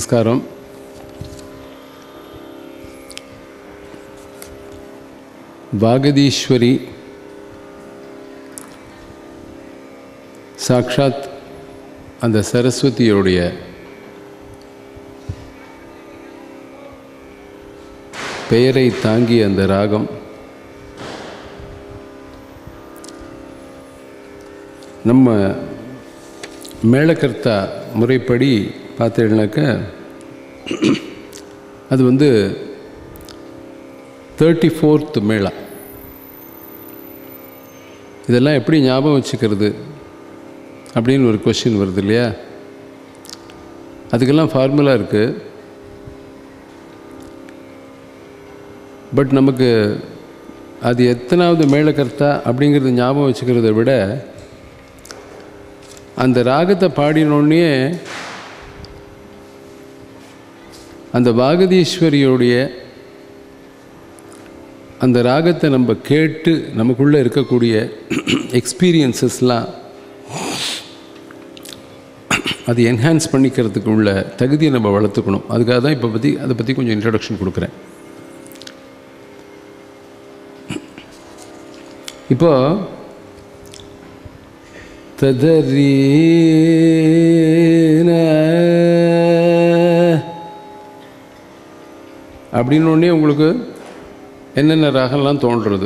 நமஸ்காரம் வாகதீஸ்வரி சாக்ஷாத் அந்த சரஸ்வதியோடைய பெயரை தாங்கிய அந்த ராகம் நம்ம மேளகர்த்தா முறைப்படி பார்த்தீங்கன்னாக்க அது வந்து தேர்ட்டி ஃபோர்த் மேளா இதெல்லாம் எப்படி ஞாபகம் வச்சுக்கிறது அப்படின்னு ஒரு கொஷின் வருது இல்லையா அதுக்கெல்லாம் ஃபார்முலா இருக்குது பட் நமக்கு அது எத்தனாவது மேளகர்த்தா அப்படிங்கிறது ஞாபகம் வச்சுக்கிறத விட அந்த ராகத்தை பாடினோடனே அந்த வாகதீஸ்வரியோடைய அந்த ராகத்தை நம்ம கேட்டு நமக்குள்ளே இருக்கக்கூடிய எக்ஸ்பீரியன்சஸ்லாம் அது என்ஹான்ஸ் பண்ணிக்கிறதுக்கு உள்ள தகுதியை நம்ம வளர்த்துக்கணும் அதுக்காக தான் இப்போ பற்றி அதை பற்றி கொஞ்சம் இன்ட்ரடக்ஷன் கொடுக்குறேன் இப்போ ததரீன அப்படின்னு உடனே உங்களுக்கு என்னென்ன ராகம்லாம் தோன்றுறது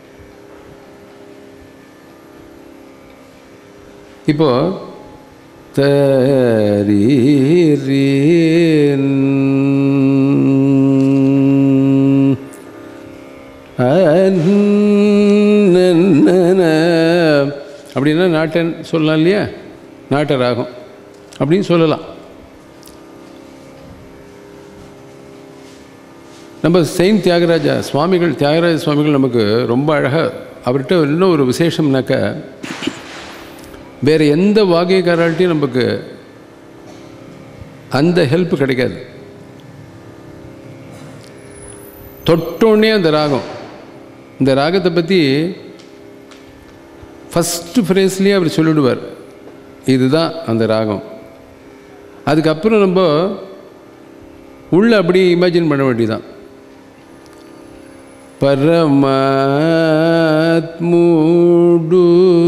இப்போ தரீரின் அப்படின்னா நாட்டன் சொல்லலாம் இல்லையா நாட்ட ராகம் அப்படின்னு சொல்லலாம் நம்ம செயின்ட் தியாகராஜா சுவாமிகள் தியாகராஜ சுவாமிகள் நமக்கு ரொம்ப அழகாக அவர்கிட்ட இன்னும் ஒரு விசேஷம்னாக்க வேறு எந்த வாகியக்காரால்ட்டையும் நமக்கு அந்த ஹெல்ப் கிடைக்காது தொட்டோன்னே அந்த ராகம் இந்த ராகத்தை பற்றி ஃபஸ்ட்டு ஃப்ரேஸ்லேயே அவர் சொல்லிவிடுவார் இதுதான் அந்த ராகம் அதுக்கப்புறம் நம்ம உள்ள அப்படி இமேஜின் பண்ண வேண்டியதான் ಪರಮಾತ್ಮುಡು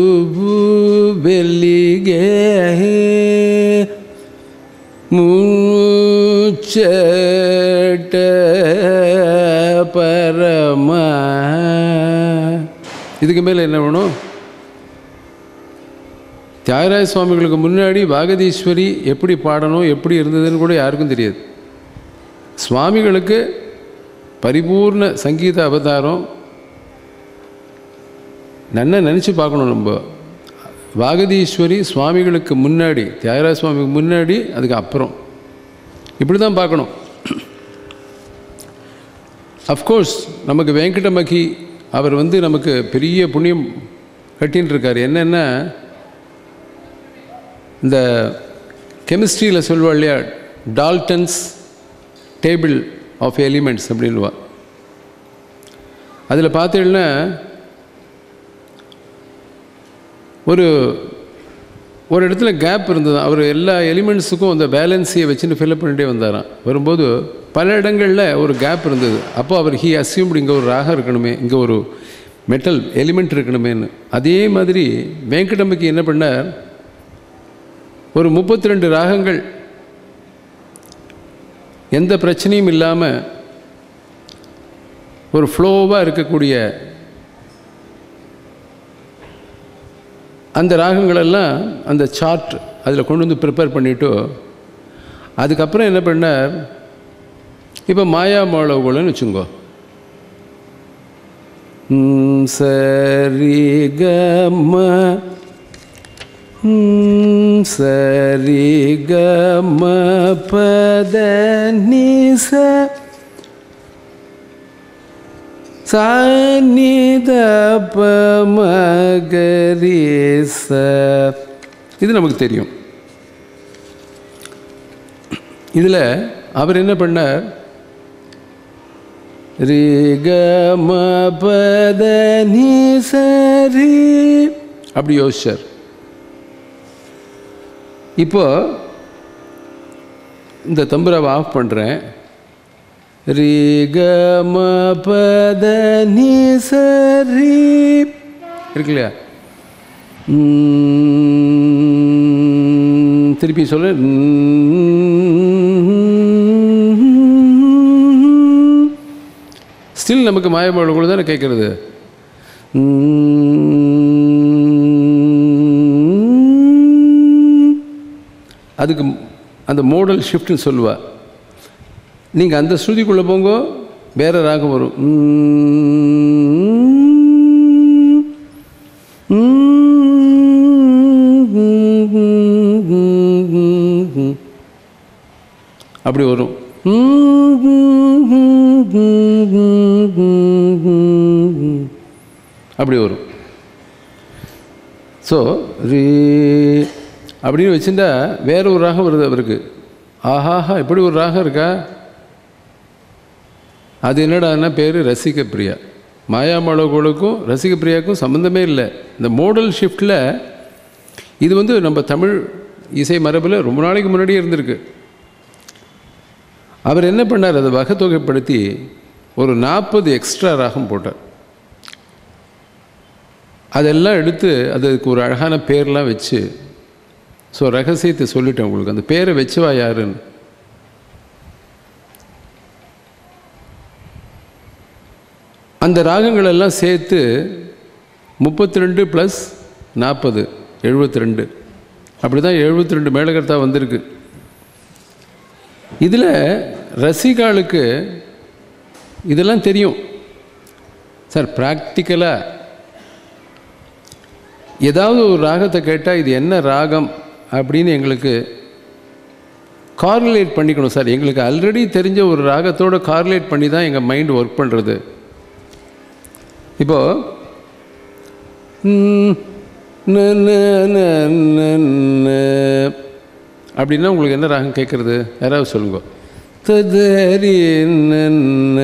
ಬೆಲ್ಲಿಗೆ ಮುಚ್ಚಟ பரம இதுக்கு மேலே என்ன வேணும் தியாகராஜ சுவாமிகளுக்கு முன்னாடி வாகதீஸ்வரி எப்படி பாடணும் எப்படி இருந்ததுன்னு கூட யாருக்கும் தெரியாது சுவாமிகளுக்கு பரிபூர்ண சங்கீத அவதாரம் நன்னா நினச்சி பார்க்கணும் நம்ம வாகதீஸ்வரி சுவாமிகளுக்கு முன்னாடி தியாகராஜ சுவாமிக்கு முன்னாடி அதுக்கு அப்புறம் இப்படி தான் பார்க்கணும் அஃப்கோர்ஸ் நமக்கு வெங்கடமகி அவர் வந்து நமக்கு பெரிய புண்ணியம் கட்டின்னு இருக்கார் என்னென்னா இந்த கெமிஸ்ட்ரியில் சொல்லுவா இல்லையா டால்டன்ஸ் டேபிள் ஆஃப் எலிமெண்ட்ஸ் அப்படின்வா அதில் பார்த்தீங்கன்னா ஒரு ஒரு இடத்துல கேப் இருந்தது அவர் எல்லா எலிமெண்ட்ஸுக்கும் அந்த பேலன்ஸையை வச்சுன்னு ஃபில்அப் பண்ணிட்டே வந்தாராம் வரும்போது பல இடங்களில் ஒரு கேப் இருந்தது அப்போ அவர் ஹி அசியூம்டு இங்கே ஒரு ராகம் இருக்கணுமே இங்கே ஒரு மெட்டல் எலிமெண்ட் இருக்கணுமேன்னு அதே மாதிரி வெங்கடம்பைக்கு என்ன பண்ணார் ஒரு முப்பத்தி ரெண்டு ராகங்கள் எந்த பிரச்சனையும் இல்லாமல் ஒரு ஃப்ளோவாக இருக்கக்கூடிய அந்த ராகங்களெல்லாம் அந்த சார்ட் அதில் கொண்டு வந்து ப்ரிப்பேர் பண்ணிவிட்டு அதுக்கப்புறம் என்ன பண்ணார் இப்போ மாயா மாளவுகள்னு வச்சுங்கோ சரி கம சரி கம பத நிச சானிதபமகரிச இது நமக்கு தெரியும் இதில் அவர் என்ன பண்ணார் பத சரி அப்படி யோசிச்சார் இப்போ இந்த தம்புராவை ஆஃப் பண்ணுறேன் ரி க ம பத நி ச ரி இருக்கு இல்லையா ம், திருப்பி சொல்லு ஸ்டில் நமக்கு மாயபாடு கூட தானே கேட்குறது அதுக்கு அந்த மோடல் ஷிஃப்ட்னு சொல்லுவா நீங்கள் அந்த ஸ்ருதிக்குள்ளே போங்க வேற ராகம் வரும் அப்படி வரும் அப்படி வரும் ஸோ ரீ அப்படின்னு வச்சுட்டா வேற ஒரு ராகம் வருது அவருக்கு ஆஹாஹா இப்படி ஒரு ராகம் இருக்கா அது என்னடான்னா பேர் ரசிக பிரியா மாயாமளவுகளுக்கும் ரசிக பிரியாவுக்கும் சம்மந்தமே இல்லை இந்த மோடல் ஷிஃப்டில் இது வந்து நம்ம தமிழ் இசை மரபில் ரொம்ப நாளைக்கு முன்னாடியே இருந்திருக்கு அவர் என்ன பண்ணார் அதை வகைத்தொகைப்படுத்தி ஒரு நாற்பது எக்ஸ்ட்ரா ராகம் போட்டார் அதெல்லாம் எடுத்து அதுக்கு ஒரு அழகான பேர்லாம் வச்சு ஸோ ரகசியத்தை சொல்லிட்டேன் உங்களுக்கு அந்த பேரை வச்சுவா யாருன்னு அந்த ராகங்கள் எல்லாம் சேர்த்து முப்பத்தி ரெண்டு ப்ளஸ் நாற்பது எழுபத்தி ரெண்டு அப்படி தான் எழுபத்தி ரெண்டு மேலகர்த்தா வந்திருக்கு இதில் ரசிகாளுக்கு இதெல்லாம் தெரியும் சார் ப்ராக்டிக்கலாக ஏதாவது ஒரு ராகத்தை கேட்டால் இது என்ன ராகம் அப்படின்னு எங்களுக்கு கார்லேட் பண்ணிக்கணும் சார் எங்களுக்கு ஆல்ரெடி தெரிஞ்ச ஒரு ராகத்தோட கார்லேட் பண்ணி தான் எங்கள் மைண்ட் ஒர்க் பண்ணுறது இப்போது அப்படின்னா உங்களுக்கு என்ன ராகம் கேட்குறது யாராவது சொல்லுங்க ததரி நன்ன.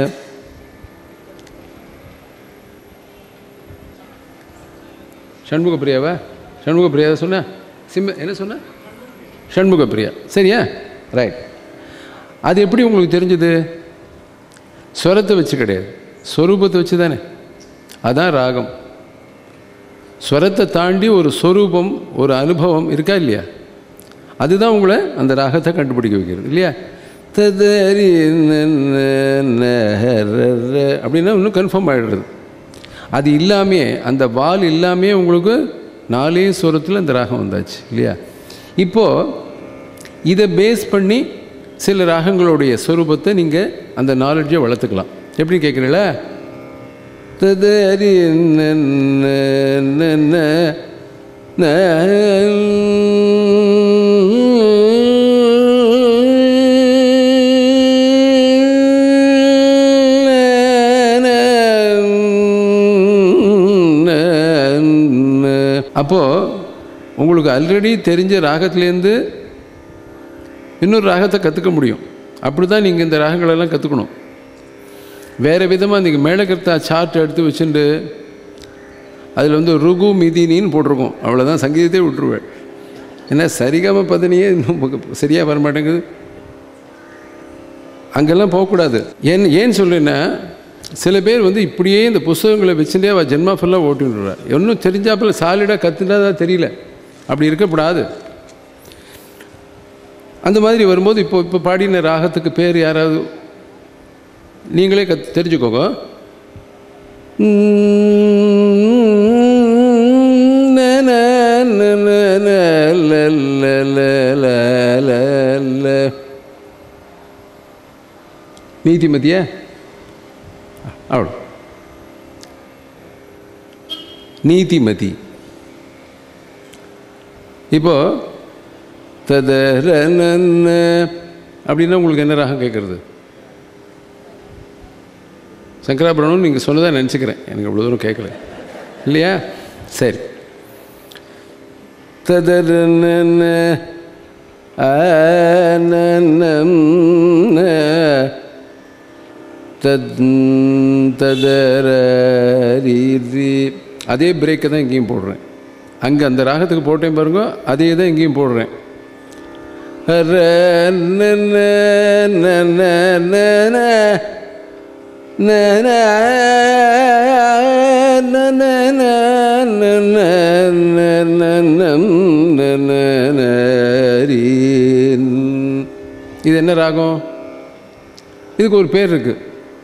சண்முக பிரியாவா சண்முக பிரியாவை சொன்ன சிம்ம என்ன சொன்ன சண்முக பிரியா சரியா ரைட் அது எப்படி உங்களுக்கு தெரிஞ்சது ஸ்வரத்தை வச்சு கிடையாது ஸ்வரூபத்தை வச்சு தானே அதான் ராகம் ஸ்வரத்தை தாண்டி ஒரு ஸ்வரூபம் ஒரு அனுபவம் இருக்கா இல்லையா அதுதான் உங்களை அந்த ராகத்தை கண்டுபிடிக்க வைக்கிறது இல்லையா ததரி நன்ன நஹரர அப்படின்னா இன்னும் கன்ஃபார்ம் ஆகிடுறது அது இல்லாமே அந்த வால் இல்லாமே உங்களுக்கு நாலே ஸ்வரத்தில் அந்த ராகம் வந்தாச்சு இல்லையா இப்போது இதை பேஸ் பண்ணி சில ராகங்களுடைய ஸ்வரூபத்தை நீங்கள் அந்த நாலேஜை வளர்த்துக்கலாம் எப்படி கேட்குறீங்களா ததரி நன்ன நன்ன அப்போது உங்களுக்கு ஆல்ரெடி தெரிஞ்ச ராகத்துலேருந்து இன்னொரு ராகத்தை கற்றுக்க முடியும் அப்படி தான் நீங்கள் இந்த ராகங்களெல்லாம் கற்றுக்கணும் வேறு விதமாக நீங்கள் மேலகர்த்தா சார்ட் எடுத்து வச்சுட்டு அதில் வந்து ருகு மிதினின்னு போட்டிருக்கோம் அவ்வளோதான் சங்கீதத்தை விட்டுருவேன் ஏன்னா சரிகம பதனியே இன்னும் சரியாக வர மாட்டேங்குது அங்கெல்லாம் போகக்கூடாது ஏன் ஏன் சொல்லுன்னா சில பேர் வந்து இப்படியே இந்த புஸ்தகங்களை வச்சுட்டே அவள் ஜென்மா ஃபுல்லாக ஓட்டின்றா ஒன்றும் தெரிஞ்சாப்புல சாலிடாக கற்றுனா தான் தெரியல அப்படி இருக்கக்கூடாது அந்த மாதிரி வரும்போது இப்போ இப்போ பாடின ராகத்துக்கு பேர் யாராவது நீங்களே கத் தெரிஞ்சுக்கோங்க நீதிமதியா அவ்வளோ நீதிமதி இப்போ ததரன அப்படின்னா உங்களுக்கு என்ன ராகம் கேட்குறது சங்கராபுரணம் நீங்கள் சொன்னதாக நினச்சிக்கிறேன் எனக்கு அவ்வளோ தூரம் கேட்கல இல்லையா சரி ததரன ஆனனம் தத் ததரீ அதே பிரேக்கை தான் இங்கேயும் போடுறேன் அங்கே அந்த ராகத்துக்கு போட்டேன் பாருங்க அதே தான் இங்கேயும் போடுறேன் ர ந ந ந ந ந ந ந ந ந ந ந ந ந ந ந நம் ந ந ந ரீ. இது என்ன ராகம் இதுக்கு ஒரு பேர் இருக்குது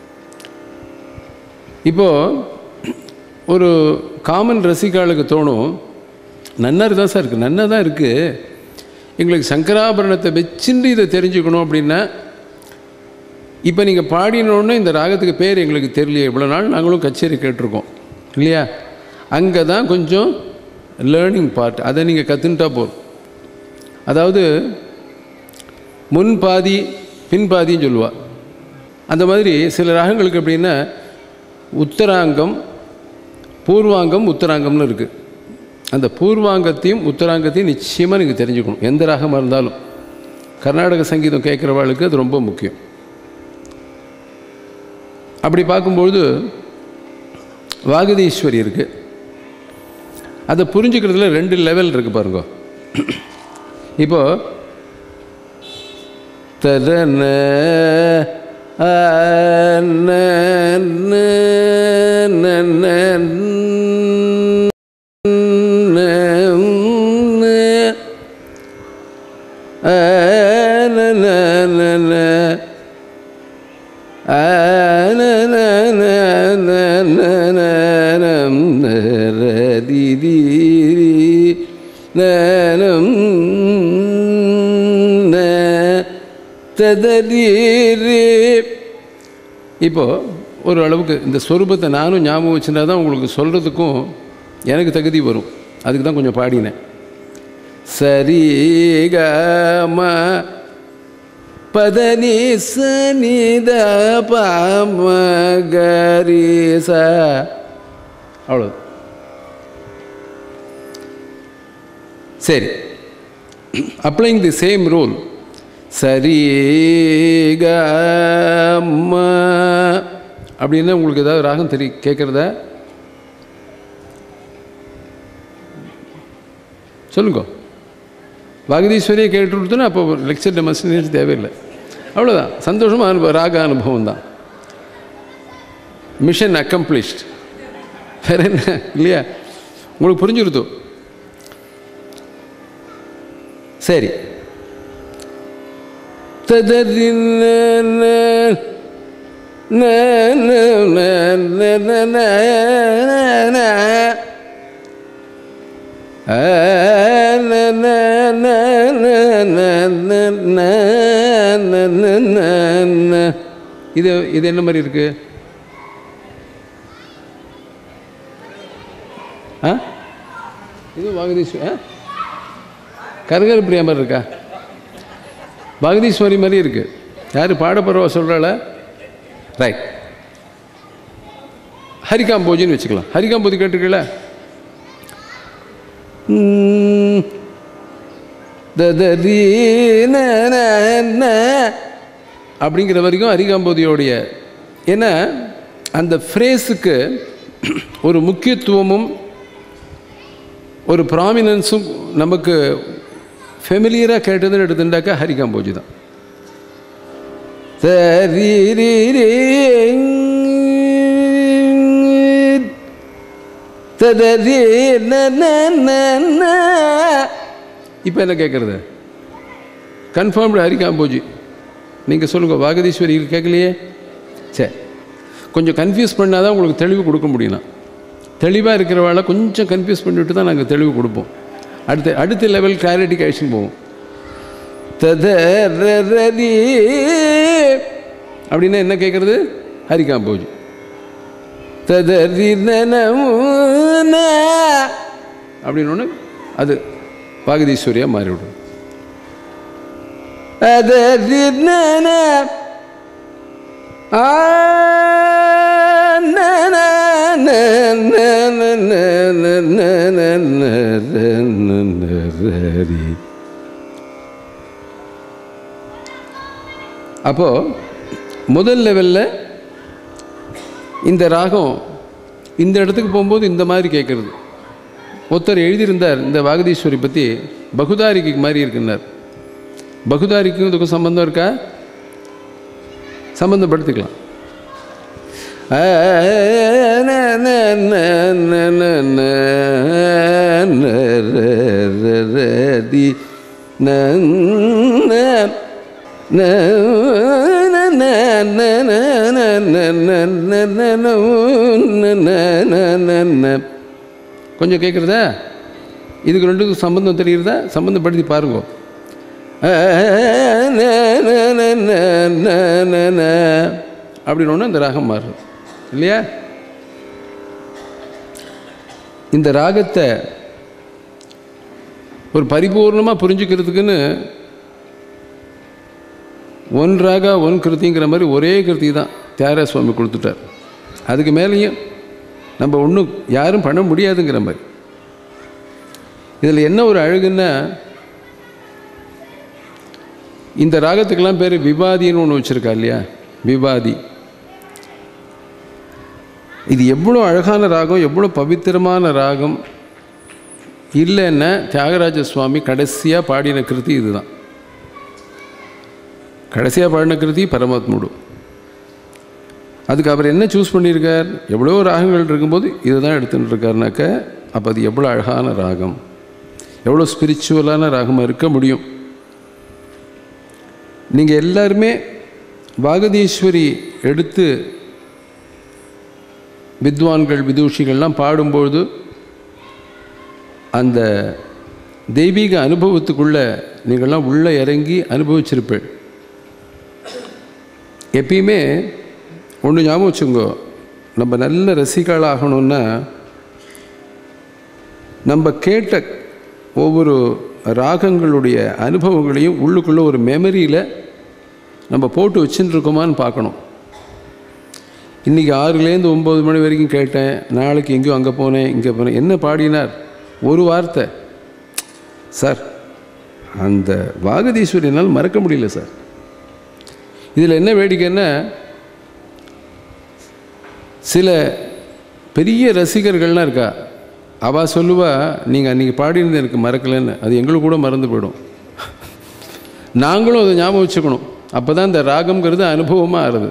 இப்போது ஒரு காமன் ரசிகாளுக்கு தோணும் நன்னார் தான் சார் இருக்குது நன்னா தான் இருக்குது எங்களுக்கு சங்கராபரணத்தை வச்சுட்டு இதை தெரிஞ்சுக்கணும் அப்படின்னா இப்போ நீங்கள் பாடினோடனே இந்த ராகத்துக்கு பேர் எங்களுக்கு தெரியலையே இவ்வளோ நாள் நாங்களும் கச்சேரி கேட்டிருக்கோம் இல்லையா அங்கே தான் கொஞ்சம் லேர்னிங் பார்ட் அதை நீங்கள் கற்றுன்ட்டா போதும் அதாவது முன் பாதி பின் பாதின்னு சொல்லுவாள் அந்த மாதிரி சில ராகங்களுக்கு எப்படின்னா உத்தராங்கம் பூர்வாங்கம் உத்தராங்கம்னு இருக்குது அந்த பூர்வாங்கத்தையும் உத்தராங்கத்தையும் நிச்சயமாக நீங்கள் தெரிஞ்சுக்கணும் எந்த ராகமாக இருந்தாலும் கர்நாடக சங்கீதம் கேட்குறவாளுக்கு அது ரொம்ப முக்கியம் அப்படி பார்க்கும்பொழுது வாகதீஸ்வரி இருக்குது அதை புரிஞ்சுக்கிறதுல ரெண்டு லெவல் இருக்குது பாருங்க இப்போ ததன அன ந ந ந ந ந அன ந ந ந அன ந ந ந ந ந நம் ந ர தி தி ரி ந நம் ந ததரீரே இப்போ ஒரு அளவுக்கு இந்த ஸ்வரூபத்தை நானும் ஞாபகம் வச்சுருந்தா தான் உங்களுக்கு சொல்கிறதுக்கும் எனக்கு தகுதி வரும் அதுக்கு தான் கொஞ்சம் பாடினேன் சரி கம பதனி சனித பாமகரிச அவ்வளோ சரி அப்ளைங் தி சேம் ரூல் சரி கம அப்படின்னா உங்களுக்கு ஏதாவது ராகம் தெரி கேட்குறதா சொல்லுங்க வாகதீஸ்வரியை கேட்டு கொடுத்தோன்னா அப்போ லெக்சர் டெமான்ஸ்ட்ரேஷன் தேவையில்லை அவ்வளோதான் சந்தோஷமாக அனுபவம் ராக அனுபவம் தான் மிஷன் அக்கம்ப்ளிஷ்ட் வேற என்ன இல்லையா உங்களுக்கு புரிஞ்சுருத்தோ சரி ததறி ந ந ந ந ந ந ந ந இது இது என்ன மாதிரி இருக்கு ஆ இது வாகதீஸ்வரி ஆ கருகர் பிரியா மாதிரி இருக்கா வாகதீஸ்வரி மாதிரி இருக்கு யார் பாடப்பறவா சொல்கிறாள ரைட் ஹரிகாம்போஜின்னு வச்சுக்கலாம் ஹரிகாம்போதி கேட்டிருக்கீங்களா அப்படிங்கிற வரைக்கும் அரிகாம்போதியோடைய ஏன்னா அந்த ஃப்ரேஸுக்கு ஒரு முக்கியத்துவமும் ஒரு ப்ராமினன்ஸும் நமக்கு ஃபெமிலியராக கேட்டதுன்னு எடுத்துட்டாக்கா ஹரிகாம்போஜி தான் தரி இப்போ என்ன கேட்குறது கன்ஃபார்ம்டு ஹரிகாம்போஜி நீங்கள் சொல்லுங்கள் வாகதீஸ்வரி கேட்கலையே சரி கொஞ்சம் கன்ஃபியூஸ் பண்ணால் தான் உங்களுக்கு தெளிவு கொடுக்க முடியலாம் தெளிவாக இருக்கிறவாளை கொஞ்சம் கன்ஃபியூஸ் பண்ணிவிட்டு தான் நாங்கள் தெளிவு கொடுப்போம் அடுத்த அடுத்த லெவல் கிளாரிட்டி கழிச்சுன்னு போவோம் ததரரி அப்படின்னா என்ன கேட்குறது ஹரிகாம்போஜி ததரி அப்படின்னு அது பாகதீஸ்வரியாக மாறிவிடும் அதரி ஆ அப்போது முதல் லெவலில் இந்த ராகம் இந்த இடத்துக்கு போகும்போது இந்த மாதிரி கேட்குறது ஒருத்தர் எழுதியிருந்தார் இந்த வாகதீஸ்வரி பற்றி பகுதாரிக்கு மாதிரி இருக்குன்னார் பகுதாரிக்கும் இதுக்கும் சம்பந்தம் இருக்கா சம்பந்தப்படுத்திக்கலாம் கொஞ்சம் கேட்குறதா இதுக்கு ரெண்டுக்கும் சம்பந்தம் தெரியுறதா சம்பந்தப்படுத்தி பாருங்க அப்படின்னு ஒன்று இந்த ராகம் மாறுது இல்லையா இந்த ராகத்தை ஒரு பரிபூர்ணமாக புரிஞ்சுக்கிறதுக்குன்னு ஒன் ராகா ஒன் கிருத்திங்கிற மாதிரி ஒரே கிருத்தி தான் தியாகராஜ சுவாமி கொடுத்துட்டார் அதுக்கு மேலேயும் நம்ம ஒன்றும் யாரும் பண்ண முடியாதுங்கிற மாதிரி இதில் என்ன ஒரு அழகுன்னா இந்த ராகத்துக்கெல்லாம் பேர் விவாதின்னு ஒன்று வச்சுருக்கா இல்லையா விவாதி இது எவ்வளோ அழகான ராகம் எவ்வளோ பவித்திரமான ராகம் இல்லைன்னா தியாகராஜ சுவாமி கடைசியாக பாடின கிருதி இதுதான் கடைசியாக பாடின கிருதி பரமாத்முடு அதுக்கு அவர் என்ன சூஸ் பண்ணியிருக்கார் எவ்வளோ ராகங்கள் இருக்கும்போது இதை தான் எடுத்துகிட்டு இருக்காருனாக்க அப்போ அது எவ்வளோ அழகான ராகம் எவ்வளோ ஸ்பிரிச்சுவலான ராகமாக இருக்க முடியும் நீங்கள் எல்லாருமே வாகதீஸ்வரி எடுத்து வித்வான்கள் விதூஷிகள்லாம் பாடும்பொழுது அந்த தெய்வீக அனுபவத்துக்குள்ளே நீங்கள்லாம் உள்ளே இறங்கி அனுபவிச்சிருப்பேன் எப்பயுமே ஒன்று ஞாபகம் வச்சுங்கோ நம்ம நல்ல ரசிகள் ஆகணும்னா நம்ம கேட்ட ஒவ்வொரு ராகங்களுடைய அனுபவங்களையும் உள்ளுக்குள்ளே ஒரு மெமரியில் நம்ம போட்டு வச்சுட்டு இருக்கோமான்னு பார்க்கணும் இன்றைக்கி ஆறுலேருந்து ஒம்பது மணி வரைக்கும் கேட்டேன் நாளைக்கு எங்கேயோ அங்கே போனேன் இங்கே போனேன் என்ன பாடினார் ஒரு வார்த்தை சார் அந்த வாகதீஸ்வரி என்னால் மறக்க முடியல சார் இதில் என்ன வேடிக்கைன்னா சில பெரிய ரசிகர்கள்லாம் இருக்கா அவள் சொல்லுவா நீங்கள் அன்றைக்கி பாடினது எனக்கு மறக்கலைன்னு அது எங்களுக்கு கூட மறந்து போயிடும் நாங்களும் அதை ஞாபகம் வச்சுக்கணும் அப்போ தான் இந்த ராகம்ங்கிறது அனுபவமாக ஆறுது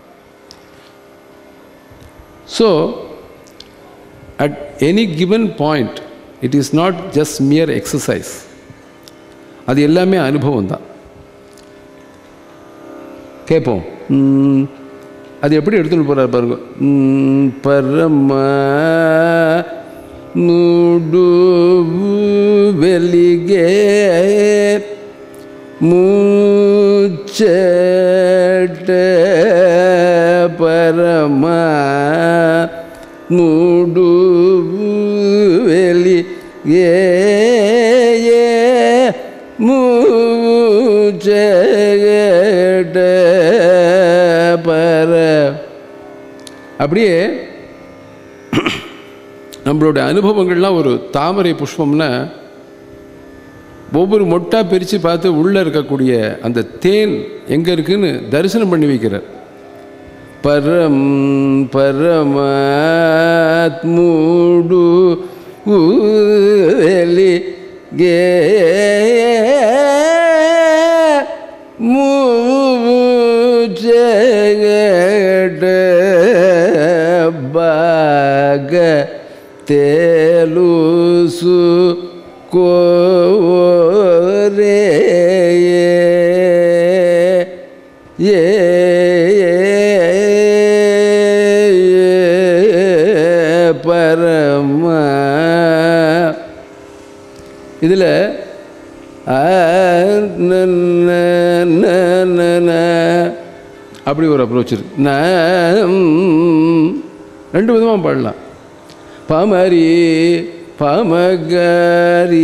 so at any given point it is not just mere exercise அது எல்லாமே அனுபவம் தான் கேட்போம் ம், அது எப்படி எடுத்துகிட்டு போகிறார் பாருங்க ம், பரம நுடு வெலிகே மூச்சட்ட பரம நுடு வெளி ஏ மூச்சட்ட பர அப்படியே நம்மளோட அனுபவங்கள்லாம் ஒரு தாமரை புஷ்பம்னா ஒவ்வொரு மொட்டாக பிரித்து பார்த்து உள்ளே இருக்கக்கூடிய அந்த தேன் எங்கே இருக்குன்னு தரிசனம் பண்ணி வைக்கிறார் பரம் பரமாத்முடு ஊலி கே மூச்சகட பாக తెలుసు కోరే ఏ பரமா இதில் அப்படி ஒரு அப்ரோச் இருக்கு ந- ரெண்டு விதமாக பாடலாம் பமரி பமகரி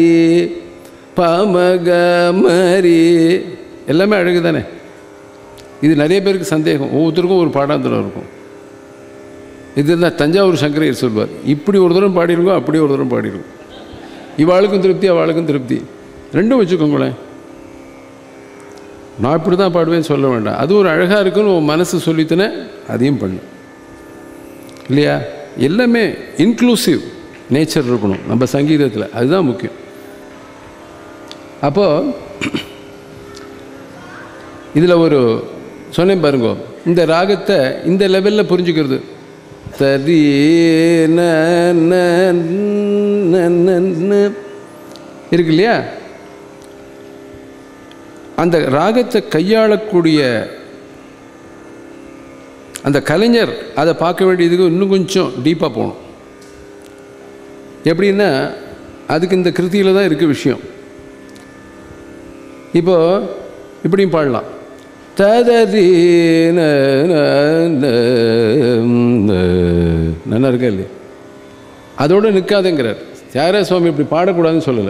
பமகமரி எல்லாமே அழகு தானே இது நிறைய பேருக்கு சந்தேகம் ஒவ்வொருத்தருக்கும் ஒரு பாடாந்தரம் இருக்கும் இது தான் தஞ்சாவூர் சங்கரையர் சொல்வார் இப்படி ஒரு தரம் பாடிருக்கோம் அப்படி ஒரு தரம் பாடிருக்கோம் இவாளுக்கும் திருப்தி அவளுக்கும் திருப்தி ரெண்டும் வச்சுக்கோங்களேன் நான் இப்படி தான் பாடுவேன்னு சொல்ல வேண்டாம் அது ஒரு அழகாக இருக்குன்னு உன் மனசு சொல்லித்தனே அதையும் பண்ணு இல்லையா எல்லாமே இன்க்ளூசிவ் நேச்சர் இருக்கணும் நம்ம சங்கீதத்தில் அதுதான் முக்கியம் அப்போது இதில் ஒரு சொன்னேன் பாருங்க இந்த ராகத்தை இந்த லெவலில் புரிஞ்சுக்கிறது தரி ந, ந, ந, ந, ந. இருக்கு இல்லையா அந்த ராகத்தை கையாளக்கூடிய அந்த கலைஞர் அதை பார்க்க வேண்டியதுக்கு இன்னும் கொஞ்சம் டீப்பாக போகணும் எப்படின்னா அதுக்கு இந்த கிருத்தியில் தான் இருக்குது விஷயம் இப்போ இப்படியும் பாடலாம் தததி ந, ந, ந, ந. நல்லா இருக்கா இல்லையா அதோடு நிற்காதுங்கிறார் தியாகராஜ சுவாமி இப்படி பாடக்கூடாதுன்னு சொல்லலை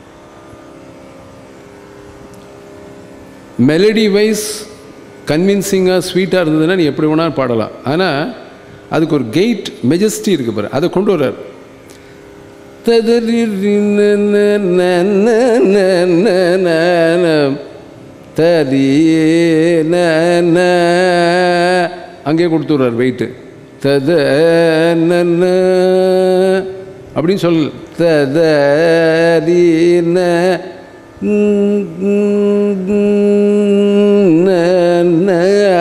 மெலடி வைஸ் கன்வின்சிங்காக ஸ்வீட்டாக இருந்ததுன்னா நீ எப்படி வேணாலும் பாடலாம் ஆனால் அதுக்கு ஒரு கெயிட் மெஜஸ்டி இருக்கு பாரு அதை கொண்டு வர்றார் ததரி ந, ந, ந, ந, ந, ந, ந, ந. தரி ந, ந. அங்கேயே கொடுத்துட்றார் வெயிட்டு தத ந, ந. அப்படின்னு சொல்லு ததரி ந ம், ம், ந, ந.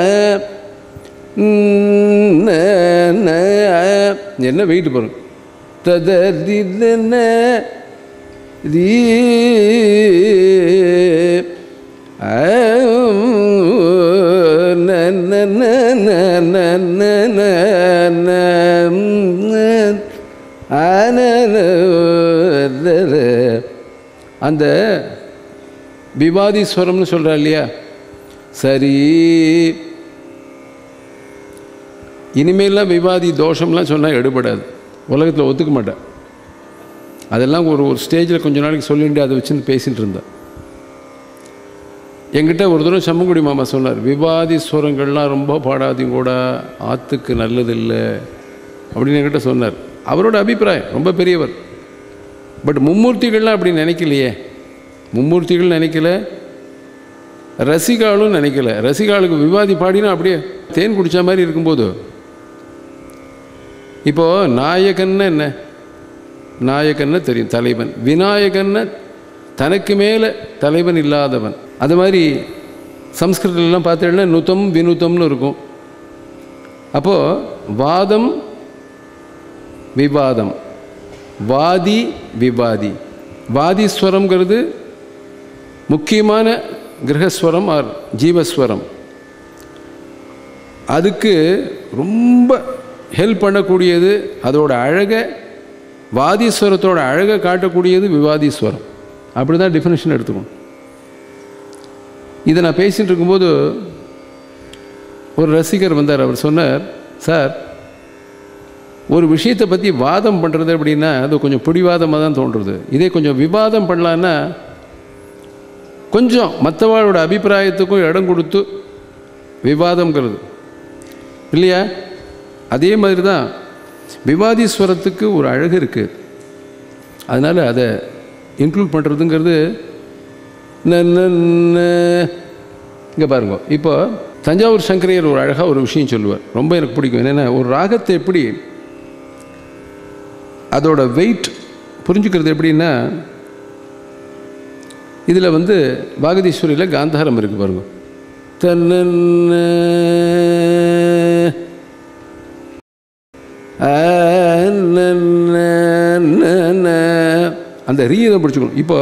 ம், ந, ந. என்ன வெயிட் பாருங்க ததரி ந, ந. ரீ ஆ, ந, ந, ந, ந, ந, ந, ந, ந, ந. ஆ, ந, ந, ர, ர. அந்த விவாதீஸ்வரம்னு சொல்கிறா இல்லையா சரி இனிமேல்லாம் விவாதி தோஷம்லாம் சொன்னால் எடுபடாது உலகத்தில் ஒத்துக்க மாட்டேன் அதெல்லாம் ஒரு ஒரு ஸ்டேஜில் கொஞ்ச நாளைக்கு சொல்லிட்டு அதை வச்சுன்னு பேசிகிட்டு இருந்தேன் என்கிட்ட ஒரு தடவை சம்மங்குடி மாமா சொன்னார் விவாதி ஸ்வரங்கள்லாம் ரொம்ப பாடாதீங்க கூட ஆற்றுக்கு நல்லதில்லை அப்படின்னு என்கிட்ட சொன்னார் அவரோட அபிப்பிராயம் ரொம்ப பெரியவர் பட் மும்மூர்த்திகள்லாம் அப்படி நினைக்கலையே மும்மூர்த்திகள் நினைக்கல ரசிகாலும் நினைக்கல ரசிகாளுக்கு விவாதி பாடினா அப்படியே தேன் குடித்த மாதிரி இருக்கும்போது இப்போது நாயகன்னு என்ன நாயகன்னு தெரியும் தலைவன் விநாயகன்னு தனக்கு மேலே தலைவன் இல்லாதவன் அது மாதிரி சம்ஸ்கிருதம்லாம் பார்த்தீங்கன்னா நுதம் வினுதம்னு இருக்கும் அப்போது வாதம் விவாதம் வாதி விவாதி வாதிஸ்வரம்ங்கிறது முக்கியமான கிரகஸ்வரம் ஆர் ஜீவஸ்வரம் அதுக்கு ரொம்ப ஹெல்ப் பண்ணக்கூடியது அதோட அழகை வாதீஸ்வரத்தோட அழகை காட்டக்கூடியது விவாதீஸ்வரம் அப்படி தான் டெஃபினேஷன் எடுத்துக்கணும் இதை நான் பேசிகிட்டு இருக்கும்போது ஒரு ரசிகர் வந்தார் அவர் சொன்னார் சார் ஒரு விஷயத்தை பற்றி வாதம் பண்ணுறது அப்படின்னா அது கொஞ்சம் பிடிவாதமாக தான் தோன்றுறது இதே கொஞ்சம் விவாதம் பண்ணலான்னா கொஞ்சம் மற்றவாளோட அபிப்பிராயத்துக்கும் இடம் கொடுத்து விவாதம்ங்கிறது இல்லையா அதே மாதிரி தான் விவாதீஸ்வரத்துக்கு ஒரு அழகு இருக்குது அதனால் அதை இன்க்ளூட் பண்ணுறதுங்கிறது இங்கே பாருங்க இப்போ தஞ்சாவூர் சங்கரையர் ஒரு அழகாக ஒரு விஷயம் சொல்லுவார் ரொம்ப எனக்கு பிடிக்கும் என்னென்னா ஒரு ராகத்தை எப்படி அதோட வெயிட் புரிஞ்சுக்கிறது எப்படின்னா இதில் வந்து பாகதீஸ்வரியில் காந்தாரம் இருக்குது பாருங்க தன்னன்ன அந்த ரீ இதை பிடிச்சிக்கணும் இப்போ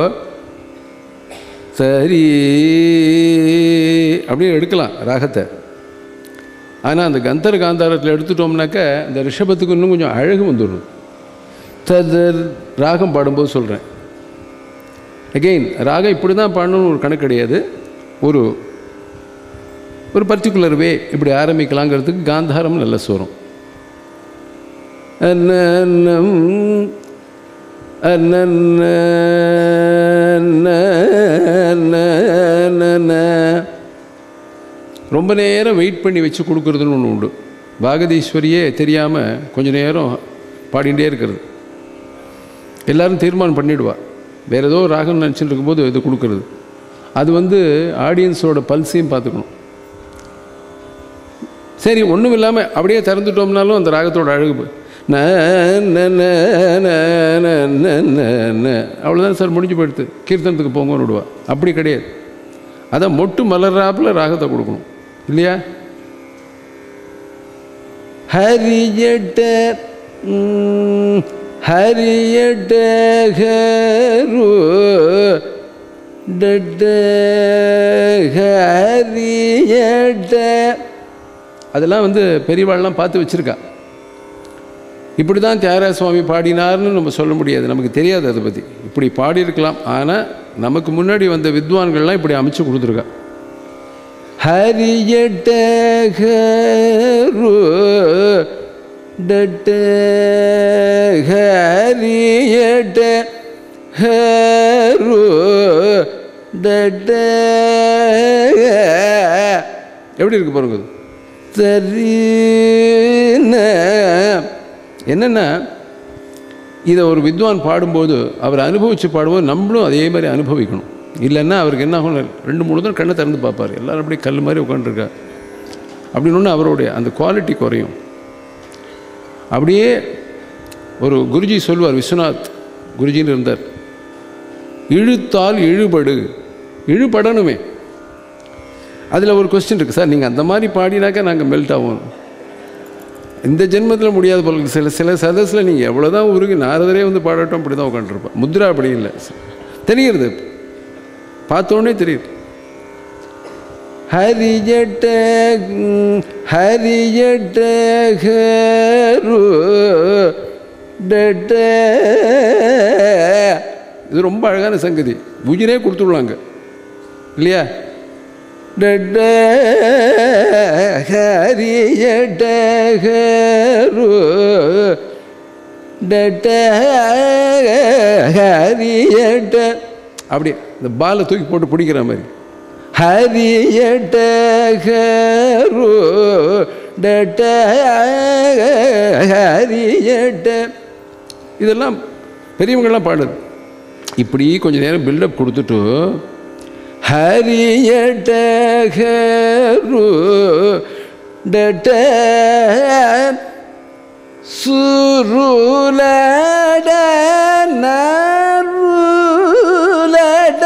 சரி அப்படியே எடுக்கலாம் ராகத்தை ஆனால் அந்த கந்தர காந்தாரத்தில் எடுத்துட்டோம்னாக்க இந்த ரிஷபத்துக்கு இன்னும் கொஞ்சம் அழகு வந்துடும் ததர் ராகம் பாடும்போது சொல்கிறேன் அகெயின் ராகம் இப்படி தான் பாடணும்னு ஒரு கணக்கு கிடையாது ஒரு ஒரு பர்டிகுலர் வே இப்படி ஆரம்பிக்கலாங்கிறதுக்கு காந்தாரம் நல்ல சுரம் அன்னன்னம் அன்னன்ன ரொம்ப நேரம் வெயிட் பண்ணி வச்சு கொடுக்குறதுன்னு ஒன்று உண்டு பாகதீஸ்வரியே தெரியாமல் கொஞ்ச நேரம் பாடிகிட்டே இருக்கிறது எல்லாரும் தீர்மானம் பண்ணிடுவா வேறு ஏதோ ராகம் நினச்சிட்டு இருக்கும்போது இது கொடுக்குறது அது வந்து ஆடியன்ஸோட பல்ஸையும் பார்த்துக்கணும் சரி ஒன்றும் இல்லாமல் அப்படியே திறந்துட்டோம்னாலும் அந்த ராகத்தோட அழகு ந ந ந ந ந ந ந ந அவ்வளோதான் சார் முடிஞ்சு போயிடுது கீர்த்தனத்துக்கு போங்கன்னு விடுவா அப்படி கிடையாது அதை மொட்டு மலர்றாப்புல ராகத்தை கொடுக்கணும் இல்லையா ஹரியட்ட ம், ஹரியட்ட ஹரு டட்ட ஹரியட்ட அதெல்லாம் வந்து பெரியவாள்லாம் பார்த்து வச்சுருக்கா இப்படி தான் தியாகராஜ சுவாமி பாடினார்னு நம்ம சொல்ல முடியாது நமக்கு தெரியாது அதை பற்றி இப்படி பாடியிருக்கலாம் ஆனால் நமக்கு முன்னாடி வந்த வித்வான்கள்லாம் இப்படி அமைச்சு கொடுத்துருக்கா ஹரியட்ட ஹரு டட்ட ஹரியட்ட ஹரு டட்ட எப்படி இருக்கு பாருங்க இது? சரின என்னென்னா இதை ஒரு வித்வான் பாடும்போது அவர் அனுபவித்து பாடும்போது நம்மளும் அதே மாதிரி அனுபவிக்கணும் இல்லைன்னா அவருக்கு என்ன ஆகும் ரெண்டு மூணு தான் கண்ணை திறந்து பார்ப்பார் எல்லாரும் அப்படியே கல் மாதிரி உட்காந்துருக்கா அப்படின்னு அவருடைய அந்த குவாலிட்டி குறையும் அப்படியே ஒரு குருஜி சொல்வார் விஸ்வநாத் குருஜின்னு இருந்தார் இழுத்தால் இழுபடு இழுபடணுமே அதில் ஒரு கொஸ்டின் இருக்குது சார் நீங்கள் அந்த மாதிரி பாடினாக்கா நாங்கள் மெல்ட் ஆவோம் இந்த ஜென்மத்தில் முடியாத போல இருக்கு. சில சில சதஸில் நீங்கள் எவ்வளோ தான் உருகி நாரதரே வந்து பாடட்டும் அப்படி தான் உட்காந்துருப்பேன் முத்ரா அப்படி இல்லை தெரிகிறது பார்த்தோன்னே தெரியுது ஹரிஜட்ட ம், ஹரிஜட்ட ஹரு டட்ட இது ரொம்ப அழகான சங்கதி உயிரே கொடுத்துடலாங்க இல்லையா டட்ட ஹரியட்ட ஹரு டட்ட ஹரியட்ட அப்படி இந்த பாலை தூக்கி போட்டு பிடிக்கிற மாதிரி ஹரியட்ட ஹரு டட்ட ஹரியட்ட இதெல்லாம் பெரியவங்கள்லாம் பாடுது இப்படி கொஞ்ச நேரம் பில்டப் கொடுத்துட்டு ஹரியட்ட ஹரு டட்ட சுருளட நருளட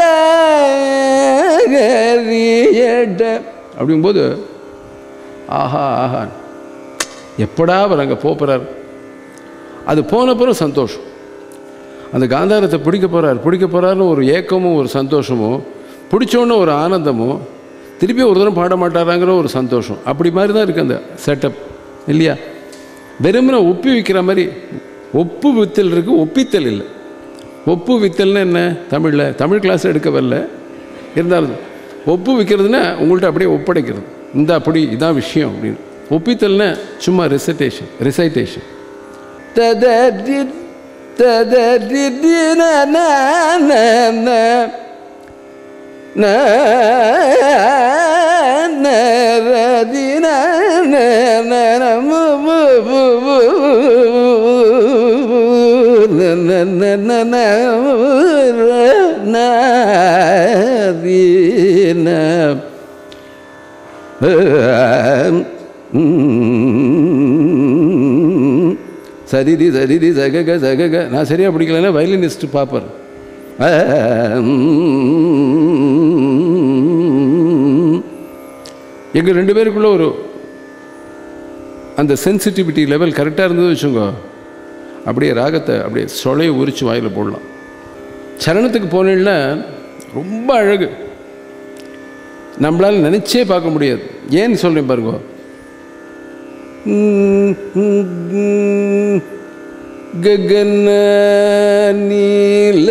ஹரியட்ட அப்படிங்கும்போது ஆஹா ஆஹா எப்படா அவர் அங்கே போகிறார் அது போனப்புறம் சந்தோஷம் அந்த காந்தாரத்தை பிடிக்க போகிறார் பிடிக்க போகிறாருன்னு ஒரு ஏக்கமும் ஒரு சந்தோஷமும் பிடிச்சோன்னு ஒரு ஆனந்தமும் திருப்பி ஒரு தரம் பாட மாட்டாராங்கிற ஒரு சந்தோஷம் அப்படி மாதிரி தான் இருக்குது அந்த செட்டப் இல்லையா வெறுமனே ஒப்பி வைக்கிற மாதிரி ஒப்பு வித்தல் இருக்குது ஒப்பித்தல் இல்லை ஒப்பு வித்தல்னு என்ன தமிழில் தமிழ் கிளாஸ் எடுக்க வரல இருந்தாலும் ஒப்பு வைக்கிறதுனா உங்கள்கிட்ட அப்படியே ஒப்படைக்கிறது இந்த அப்படி இதான் விஷயம் அப்படின்னு ஒப்பித்தல்னா சும்மா ரெசிட்டேஷன் ரிசைட்டேஷன் ததரி ததரி ந ந சரிதி சரிதி சகக சகக நான் சரியாக பிடிக்கலன்னா வயலினிஸ்ட் பார்ப்பார் எங்கள் ரெண்டு பேருக்குள்ள ஒரு அந்த சென்சிட்டிவிட்டி லெவல் கரெக்டாக இருந்தது வச்சுக்கோ அப்படியே ராகத்தை அப்படியே சொலையை உரிச்சு வாயில் போடலாம் சரணத்துக்கு போனேன்னா ரொம்ப அழகு நம்மளால் நினச்சே பார்க்க முடியாது ஏன்னு சொல்கிறேன் பாருங்க गगन नील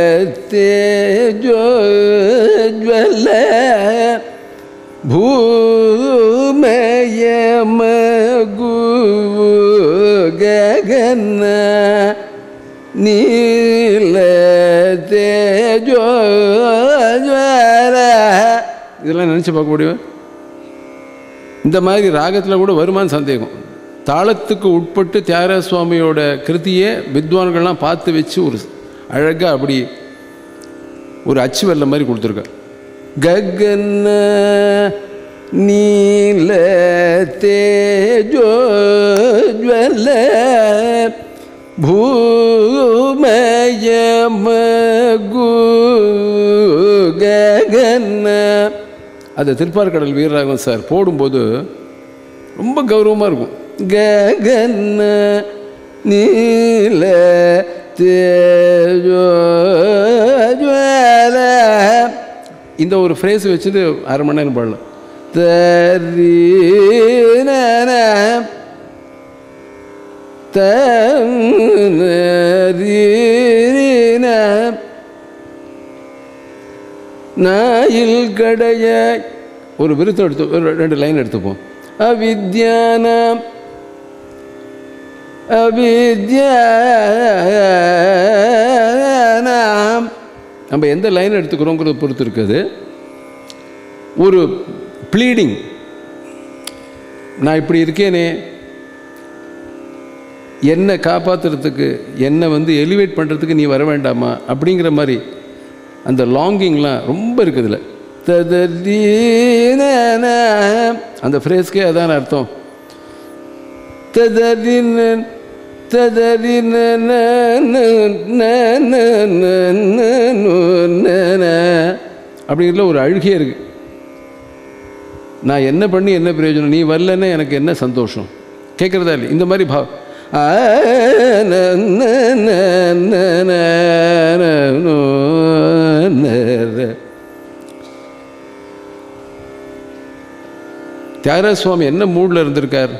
तेजो ज्वल भूमय मगु गगन नील तेजो ज्वल இதெல்லாம் நினச்சி பார்க்க முடியுமா இந்த மாதிரி ராகத்தில் கூட வருமான்னு சந்தேகம் தாளத்துக்கு உட்பட்டு தியாகராஜ சுவாமியோட கிருதியை வித்வான்கள்லாம் பார்த்து வச்சு ஒரு அழகாக அப்படி ஒரு அச்சு வெள்ள மாதிரி கொடுத்துருக்க ககன நீல தேஜோ ஜுவல்ல பூமய யமகு ககன அது திருப்பார்கடல் வீரராகவன் சார் போடும்போது ரொம்ப கௌரவமாக இருக்கும் ககன நீல தேஜோஜ்வல இந்த ஒரு ஃப்ரேஸ் வச்சுட்டு அரை மணி நேரம் பாடலாம் தரீன தரீன நாயில் கடைய ஒரு விருத்தம் எடுத்து ஒரு ரெண்டு லைன் எடுத்துப்போம் அவித்யானம் அவித்யானாம் நம்ம எந்த லைன் எடுத்துக்கிறோங்கிறத பொறுத்து இருக்குது ஒரு ப்ளீடிங் நான் இப்படி இருக்கேனே என்னை காப்பாற்றுறதுக்கு என்னை வந்து எலிவேட் பண்ணுறதுக்கு நீ வர வேண்டாமா அப்படிங்கிற மாதிரி அந்த லாங்கிங்லாம் ரொம்ப இருக்குதுல ததீன அந்த ஃப்ரேஸ்க்கே அதான் அர்த்தம் ததறின ததறின அப்படிங்கிற ஒரு அழுகே இருக்கு நான் என்ன பண்ணி என்ன பிரயோஜனம் நீ வரலன்னா எனக்கு என்ன சந்தோஷம் கேட்குறதா இல்லை இந்த மாதிரி பாவ் ஆ, ந, ந, ந, ந, ந, ந, நோ, ந, ர. தியாகராஜ சுவாமி என்ன மூடில் இருந்திருக்கார்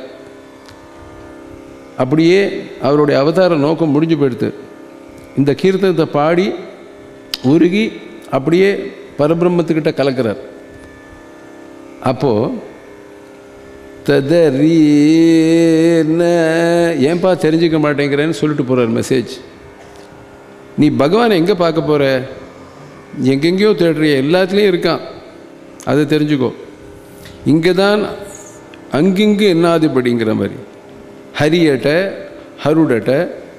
அப்படியே அவருடைய அவதார நோக்கம் முடிஞ்சு போயிடுது இந்த கீர்த்தனத்தை பாடி உருகி அப்படியே பரபிரம்மத்துக்கிட்ட கலக்கிறார் அப்போது ததறீன ஏன்பா தெரிஞ்சுக்க மாட்டேங்கிறேன்னு சொல்லிட்டு போகிறார் மெசேஜ் நீ பகவானை எங்கே பார்க்க போகிற எங்கெங்கேயோ தேடுறிய எல்லாத்துலேயும் இருக்கான் அதை தெரிஞ்சுக்கோ இங்கே தான் அங்கிங்கு என்னாதுபடிங்கிற மாதிரி ஹரியட்ட ஹருடட்ட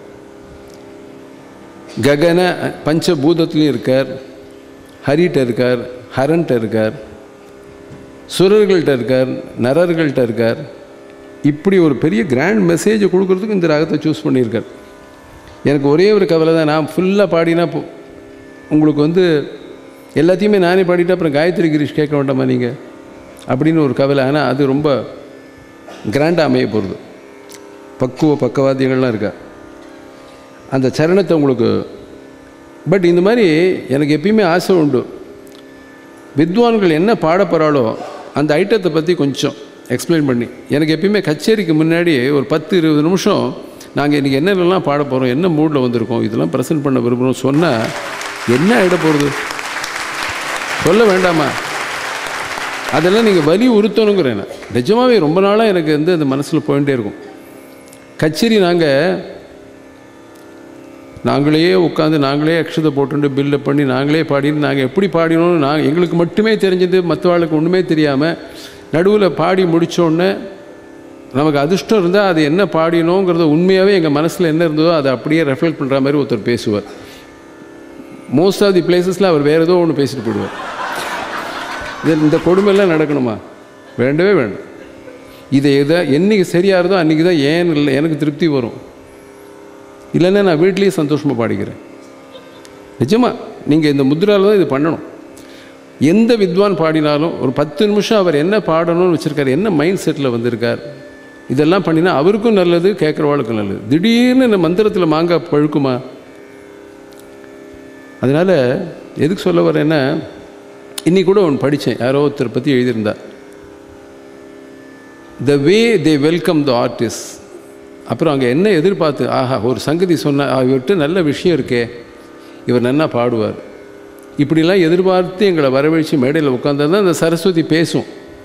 ககன பஞ்சபூதத்துலேயும் இருக்கார் ஹரிட்ட இருக்கார் ஹரன்ட்ட இருக்கார் சுரர்கள்ட்ட இருக்கார் நரர்கள்ட்ட இருக்கார் இப்படி ஒரு பெரிய கிராண்ட் மெசேஜை கொடுக்கறதுக்கு இந்த ராகத்தை சூஸ் பண்ணியிருக்கார் எனக்கு ஒரே ஒரு கவலை தான் நான் ஃபுல்லாக பாடினா போ உங்களுக்கு வந்து எல்லாத்தையுமே நானே பாடிட்டா அப்புறம் காயத்ரி கிரீஷ் கேட்க வேண்டாமா நீங்கள் அப்படின்னு ஒரு கவலை ஆனால் அது ரொம்ப கிராண்டாக அமைய போகிறது பக்குவ பக்கவாத்தியங்கள்லாம் இருக்கா அந்த சரணத்தை உங்களுக்கு பட் இந்த மாதிரி எனக்கு எப்பயுமே ஆசை உண்டு வித்வான்கள் என்ன பாட போகிறாளோ அந்த ஐட்டத்தை பற்றி கொஞ்சம் எக்ஸ்பிளைன் பண்ணி எனக்கு எப்பயுமே கச்சேரிக்கு முன்னாடி ஒரு பத்து இருபது நிமிஷம் நாங்கள் இன்றைக்கி என்னென்னலாம் பாட போகிறோம் என்ன மூடில் வந்திருக்கோம் இதெல்லாம் ப்ரெசென்ட் பண்ண விரும்புகிறோம் சொன்னால் என்ன ஆகிட போகிறது சொல்ல வேண்டாமா அதெல்லாம் நீங்கள் வலி உறுத்தணுங்கிறேன் நான். நிஜமாவே ரொம்ப நாளாக எனக்கு வந்து அந்த மனசில் போயிட்டே இருக்கும் கச்சேரி நாங்கள் நாங்களே உட்காந்து நாங்களே அக்ஷதை போட்டுட்டு பில்லை பண்ணி நாங்களே பாடின்னு நாங்கள் எப்படி பாடினோம்னு நாங்கள் எங்களுக்கு மட்டுமே தெரிஞ்சது மற்றவாளுக்கு ஒன்றுமே தெரியாமல் நடுவில் பாடி முடித்தோடனே நமக்கு அதிர்ஷ்டம் இருந்தால் அது என்ன பாடினோங்கிறத உண்மையாகவே எங்கள் மனசில் என்ன இருந்ததோ அதை அப்படியே ரெஃப்ளெக்ட் பண்ணுற மாதிரி ஒருத்தர் பேசுவார் மோஸ்ட் ஆஃப் தி பிளேசஸில் அவர் வேறு ஏதோ ஒன்று பேசிட்டு போயிடுவார் இது இந்த கொடுமையெல்லாம் நடக்கணுமா வேண்டவே வேண்டாம் இதை எதை என்னைக்கு சரியாக இருந்தோ அன்றைக்கி தான் ஏன் இல்லை எனக்கு திருப்தி வரும் இல்லைன்னா நான் வீட்லேயே சந்தோஷமாக பாடிக்கிறேன் நிஜமா நீங்கள் இந்த முத்ராவில் தான் இது பண்ணணும் எந்த வித்வான் பாடினாலும் ஒரு பத்து நிமிஷம் அவர் என்ன பாடணும்னு வச்சுருக்காரு என்ன மைண்ட் செட்டில் வந்திருக்கார் இதெல்லாம் பண்ணினா அவருக்கும் நல்லது கேட்குறவாளுக்கும் நல்லது திடீர்னு இந்த மந்திரத்தில் மாங்காய் பழுக்குமா அதனால் எதுக்கு சொல்ல வரேன்னா இன்னி கூட ஒன்று படித்தேன் யாரோ ஒருத்தர் பற்றி எழுதியிருந்தா த வே தே வெல்கம் த ஆர்டிஸ்ட் அப்புறம் அங்கே என்ன எதிர்பார்த்து ஆஹா ஒரு சங்கதி சொன்ன ஆ, இவர்கிட்ட நல்ல விஷயம் இருக்கே இவர் நன்னா பாடுவார் இப்படிலாம் எதிர்பார்த்து எங்களை வரவழைச்சு மேடையில் உட்காந்தா தான் இந்த சரஸ்வதி பேசும்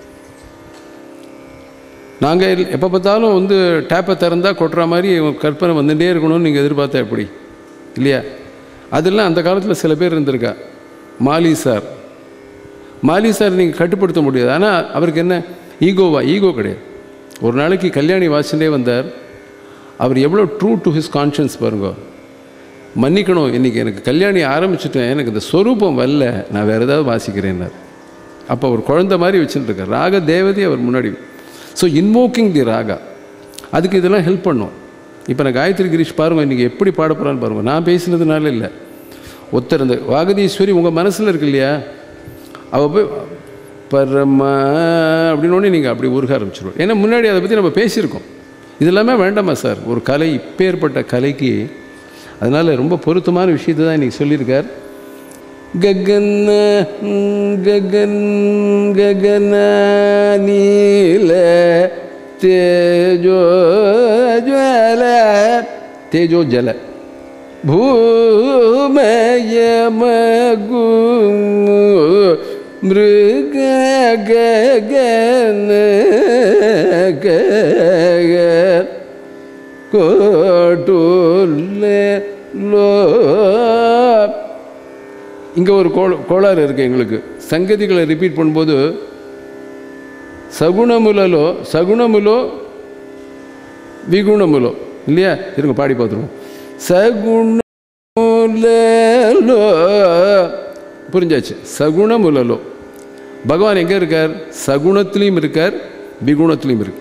நாங்கள் எப்போ பார்த்தாலும் வந்து டேப்பை திறந்தா கொட்டுற மாதிரி இவங்க கற்பனை வந்துட்டே இருக்கணும்னு நீங்கள் எதிர்பார்த்தா எப்படி இல்லையா அதெல்லாம் அந்த காலத்தில் சில பேர் இருந்திருக்கா மாலி சார் மாலி சார் நீங்கள் கட்டுப்படுத்த முடியாது ஆனால் அவருக்கு என்ன ஈகோவா ஈகோ கிடையாது ஒரு நாளைக்கு கல்யாணி வாசிண்டே வந்தார் அவர் எவ்வளோ ட்ரூ டு ஹிஸ் கான்ஷியன்ஸ் பாருங்க மன்னிக்கணும் இன்றைக்கி எனக்கு கல்யாணி ஆரம்பிச்சிட்டேன் எனக்கு இந்த ஸ்வரூபம் வரல நான் வேறு ஏதாவது வாசிக்கிறேன்னார் அப்போ அவர் குழந்தை மாதிரி வச்சுட்டு இருக்கார் ராக தேவதை அவர் முன்னாடி ஸோ இன்வோக்கிங் தி ராகா அதுக்கு இதெல்லாம் ஹெல்ப் பண்ணும் இப்போ நான் காயத்ரி கிரீஷ் பாருங்க இன்றைக்கி எப்படி பாட போகிறான்னு பாருங்க நான் பேசினதுனால இல்லை ஒருத்தர் இந்த வாகதீஸ்வரி உங்கள் மனசில் இருக்கு இல்லையா அவள் போய் பரமா அப்படின்னோடனே நீங்கள் அப்படி உருக ஆரம்பிச்சிருவோம் ஏன்னா முன்னாடி அதை பற்றி நம்ம பேசியிருக்கோம் இது எல்லாமே வேண்டாமா சார் ஒரு கலை இப்பேற்பட்ட கலைக்கு அதனால் ரொம்ப பொருத்தமான விஷயத்தை தான் இன்றைக்கி சொல்லியிருக்கார் ககன ககன் ககன நீல தேஜோ ஜல தேஜோ ஜல ಭೂಮಯಮಗು ಮೃಗ ಗಗನ ಗಗ கோட்டுல்லே லோ இங்கே ஒரு கோள கோளாறு இருக்குது எங்களுக்கு சங்கதிகளை ரிப்பீட் பண்ணும்போது சகுணமுலலோ சகுணமுலோ விகுணமுலோ இல்லையா இருங்க பாடி பார்த்துருவோம் சகுணமுலலோ புரிஞ்சாச்சு சகுணமுலலோ பகவான் எங்கே இருக்கார் சகுணத்திலையும் இருக்கார் விகுணத்திலையும் இருக்கு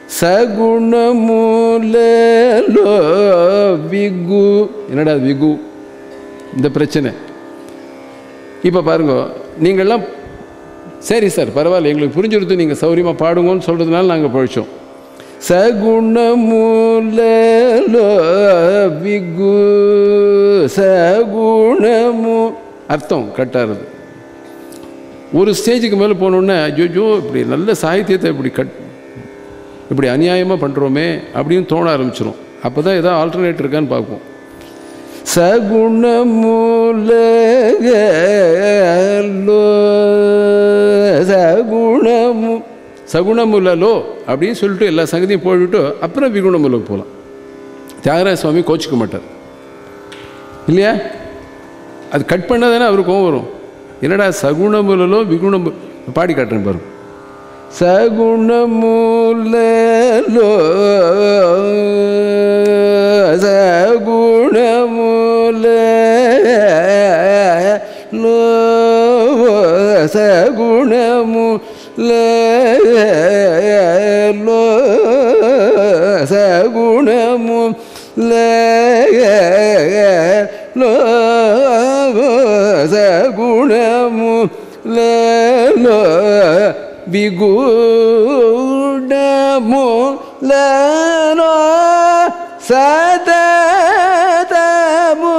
சகுணமுலலோ விகு என்னடா விகு இந்த பிரச்சனை இப்போ பாருங்க நீங்கள்லாம் சரி சார் பரவாயில்ல எங்களுக்கு புரிஞ்சுருது நீங்கள் சௌரியமாக பாடுங்கன்னு சொல்கிறதுனால நாங்கள் பழிச்சோம் சகுணமுலலோ விகு சகுணமு அர்த்தம் கட்டாருது ஒரு ஸ்டேஜுக்கு மேலே போனோன்னே ஜோஜோ இப்படி நல்ல சாகித்யத்தை இப்படி கட் இப்படி அநியாயமாக பண்ணுறோமே அப்படின்னு தோண ஆரம்பிச்சிடும் அப்போ தான் ஏதாவது ஆல்டர்னேட் இருக்கான்னு பார்ப்போம் சகுணமுலோ சகுணமு சகுணமுலலோ அப்படின்னு சொல்லிட்டு எல்லா சங்கதியும் போட்டுவிட்டு அப்புறம் விகுணமுலக்கு போகலாம் தியாகராஜ சுவாமி கோச்சிக்க மாட்டார் இல்லையா அது கட் பண்ணால் தானே அவருக்கு கோவம் வரும் என்னடா சகுணமுலலோ விகுணம் பாடி காட்டுறேன் பாருங்க சகுணமுலலோ சகுணமுலலோ சகுணமுலலோ சகுணமுலலோ சகுணமுலலோ விகுடமுலனோ சததமு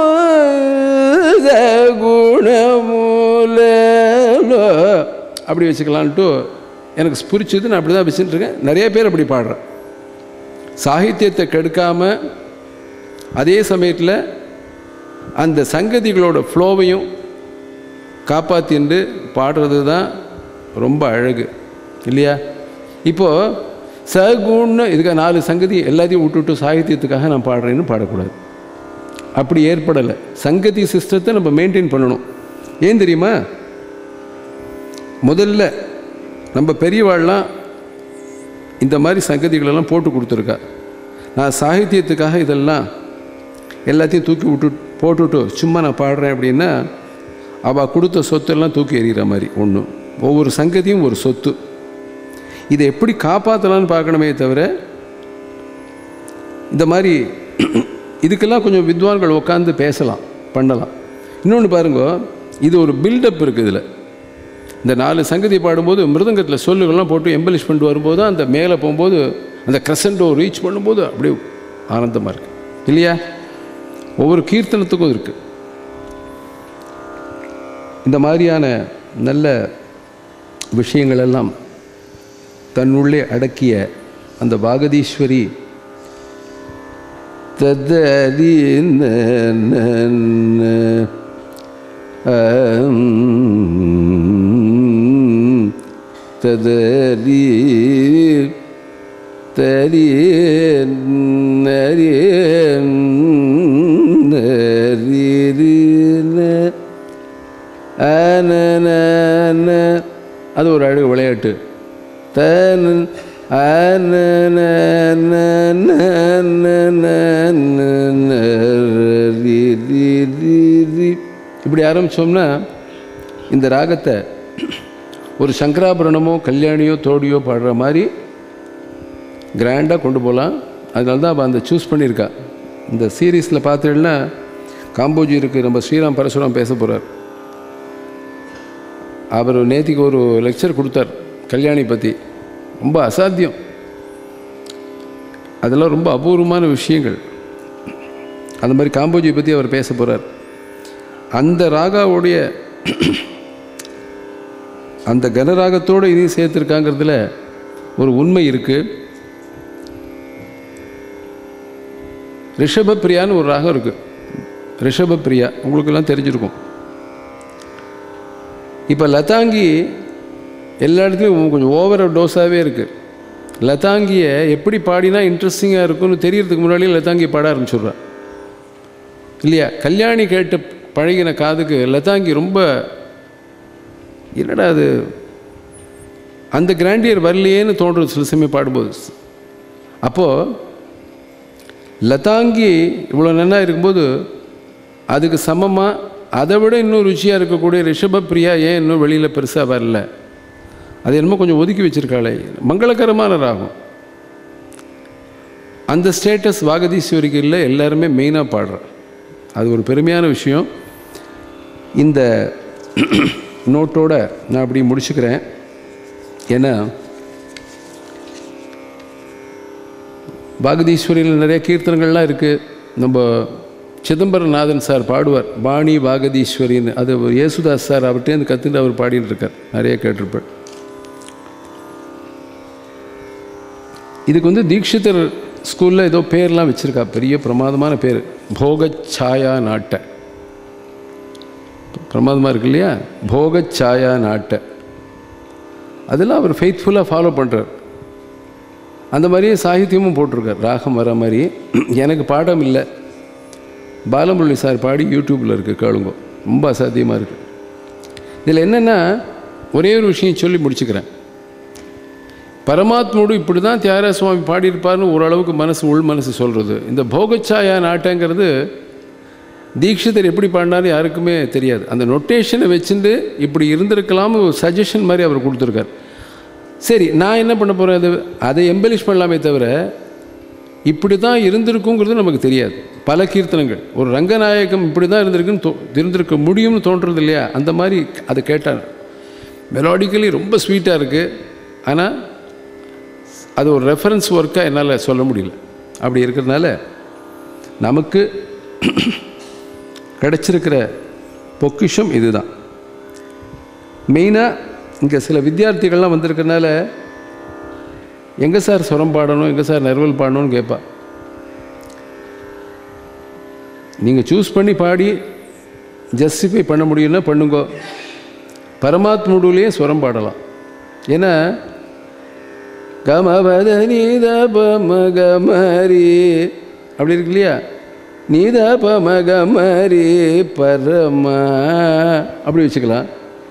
குணமுலனோ அப்படி வச்சுக்கலான்ட்டு எனக்கு புரிச்சது நான் அப்படி தான் வச்சுட்டு இருக்கேன் நிறைய பேர் அப்படி பாடுறேன் சாகித்யத்தை கெடுக்காமல் அதே சமயத்தில் அந்த சங்கதிகளோட ஃப்ளோவையும் காப்பாற்றிண்டு பாடுறது தான் ரொம்ப அழகு இல்லையா இப்போது சகுண இதுக்கு நாலு சங்கதி எல்லாத்தையும் விட்டுட்டு சாகித்யத்துக்காக நான் பாடுறேன்னு பாடக்கூடாது அப்படி ஏற்படலை சங்கதி சிஸ்டத்தை நம்ம மெயின்டைன் பண்ணணும் ஏன் தெரியுமா முதல்ல நம்ம பெரியவாள்லாம் இந்த மாதிரி சங்கதிகளெல்லாம் போட்டு கொடுத்துருக்கா நான் சாகித்யத்துக்காக இதெல்லாம் எல்லாத்தையும் தூக்கி விட்டு போட்டுவிட்டு சும்மா நான் பாடுறேன் அப்படின்னா அவள் கொடுத்த சொத்தெல்லாம் தூக்கி எறிகிற மாதிரி ஒன்று ஒவ்வொரு சங்கதியும் ஒரு சொத்து இதை எப்படி காப்பாற்றலான்னு பார்க்கணுமே தவிர இந்த மாதிரி இதுக்கெல்லாம் கொஞ்சம் வித்வான்கள் உட்காந்து பேசலாம் பண்ணலாம் இன்னொன்று பாருங்க இது ஒரு பில்டப் இருக்குது இதில் இந்த நாலு சங்கதி பாடும்போது மிருதங்கத்தில் சொல்லுகள்லாம் போட்டு எம்பலிஷ் பண்ணிட்டு வரும்போது அந்த மேலே போகும்போது அந்த க்ரெசண்டோ ரீச் பண்ணும்போது அப்படியே ஆனந்தமாக இருக்குது இல்லையா ஒவ்வொரு கீர்த்தனத்துக்கும் இருக்குது இந்த மாதிரியான நல்ல விஷயங்கள் எல்லாம் தன்னுள்ளே அடக்கிய அந்த வாகதீஸ்வரி ததரி ததரி தரி நரி அது ஒரு அழகு விளையாட்டு தன் இப்படி ஆரம்பித்தோம்னா இந்த ராகத்தை ஒரு சங்கராபரணமோ கல்யாணியோ தோடியோ பாடுற மாதிரி கிராண்டாக கொண்டு போகலாம் அதனால தான் அவள் அந்த சூஸ் பண்ணியிருக்கா இந்த சீரீஸில் பார்த்தீங்கன்னா காம்போஜி இருக்குது நம்ம ஸ்ரீராம் பரசுராம் பேச போகிறார் அவர் நேத்திக்கு ஒரு லெக்சர் கொடுத்தார் கல்யாணி பற்றி ரொம்ப அசாத்தியம் அதெல்லாம் ரொம்ப அபூர்வமான விஷயங்கள் அந்த மாதிரி காம்போஜி பற்றி அவர் பேச போகிறார் அந்த ராகாவுடைய அந்த கனராகத்தோடு இதையும் சேர்த்துருக்காங்கிறதுல ஒரு உண்மை இருக்குது ரிஷபப்பிரியான்னு ஒரு ராகம் இருக்குது ரிஷபப்பிரியா உங்களுக்கெல்லாம் தெரிஞ்சிருக்கும் இப்போ லதாங்கி எல்லா இடத்துலையும் கொஞ்சம் ஓவர டோஸாகவே இருக்குது லதாங்கியை எப்படி பாடினா இன்ட்ரெஸ்டிங்காக இருக்கும்னு தெரியறதுக்கு முன்னாடியே லதாங்கி பாட ஆரம்பிச்சுடுறா இல்லையா கல்யாணி கேட்டு பழகின காதுக்கு லதாங்கி ரொம்ப என்னடா அது அந்த கிராண்டியர் வரலையேன்னு தோன்றுறது சில சமயம் பாடும்போது அப்போது லதாங்கி இவ்வளோ நல்லா இருக்கும்போது அதுக்கு சமமாக அதை விட இன்னும் ருச்சியாக இருக்கக்கூடிய ரிஷபப்பிரியா ஏன் இன்னும் வெளியில் பெருசாக வரல அது என்னமோ கொஞ்சம் ஒதுக்கி வச்சிருக்காளே மங்களகரமான ராகம் அந்த ஸ்டேட்டஸ் வாகதீஸ்வரிக்கு இல்லை எல்லாருமே மெயினாக பாடுறா அது ஒரு பெருமையான விஷயம் இந்த நோட்டோட நான் அப்படி முடிச்சுக்கிறேன் ஏன்னா பாகதீஸ்வரியில் நிறைய கீர்த்தனங்கள்லாம் இருக்குது நம்ம சிதம்பரநாதன் சார் பாடுவார் பாணி பாகதீஸ்வரின்னு அது ஒரு யேசுதாஸ் சார் அவர்கிட்டேருந்து கற்றுட்டு அவர் பாடிட்டு இருக்கார் நிறைய கேட்டிருப்பார் இதுக்கு வந்து தீட்சிதர் ஸ்கூலில் ஏதோ பேர்லாம் வச்சுருக்கா பெரிய பிரமாதமான பேர் போகச்சாயா நாட்டை பிரமாதமாக இருக்கு இல்லையா போகச்சாயா நாட்டை அதெல்லாம் அவர் ஃபெய்த்ஃபுல்லாக ஃபாலோ பண்ணுறார் அந்த மாதிரியே சாகித்யமும் போட்டிருக்கார் ராகம் வர மாதிரி எனக்கு பாடம் இல்லை பாலமுரளி சார் பாடி யூடியூப்பில் இருக்குது கேளுங்க ரொம்ப அசாத்தியமாக இருக்குது இதில் என்னென்னா ஒரே ஒரு விஷயம் சொல்லி முடிச்சுக்கிறேன் பரமாத்மோடு இப்படி தான் தியாகராஜ சுவாமி பாடியிருப்பார்னு ஓரளவுக்கு மனசு உள் மனசு சொல்கிறது இந்த போகச்சாயா நாட்டங்கிறது தீட்சிதர் எப்படி பாடினாரு யாருக்குமே தெரியாது அந்த நொட்டேஷனை வச்சுட்டு இப்படி இருந்திருக்கலாம்னு ஒரு சஜஷன் மாதிரி அவர் கொடுத்துருக்கார் சரி நான் என்ன பண்ண போகிறேன் அது அதை எம்பலிஷ் பண்ணலாமே தவிர இப்படி தான் இருந்திருக்குங்கிறது நமக்கு தெரியாது பல கீர்த்தனங்கள் ஒரு ரங்கநாயகம் இப்படி தான் இருந்திருக்குன்னு தோ இருந்திருக்க முடியும்னு தோன்றது இல்லையா அந்த மாதிரி அதை கேட்டார் மெலாடிக்கலி ரொம்ப ஸ்வீட்டாக இருக்குது ஆனால் அது ஒரு ரெஃபரன்ஸ் ஒர்க்காக என்னால் சொல்ல முடியல அப்படி இருக்கிறதுனால நமக்கு கிடைச்சிருக்கிற பொக்கிஷம் இதுதான் மெயினாக இங்கே சில வித்தியார்த்திகள்லாம் வந்திருக்கனால எங்கே சார் சுரம் பாடணும் எங்கே சார் நர்வல் பாடணும்னு கேட்பா நீங்கள் சூஸ் பண்ணி பாடி ஜஸ்டிஃபை பண்ண முடியும்னா பண்ணுங்க பரமாத்முடுலேயே சுரம் பாடலாம் ஏன்னா கமபத நீத பமகமரி அப்படி இருக்கு இல்லையா நீத பமகமரி பரமா அப்படி வச்சுக்கலாம்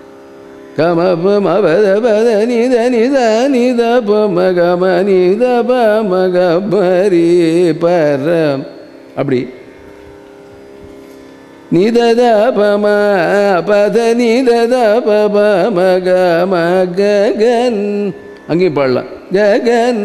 கமபமபத பத நித நித நித பமகம நித பமகமரி பரம் அப்படி நிதத பம பத நிதத பப மக மகன் அங்கேயும் பாடலாம் ஜகன்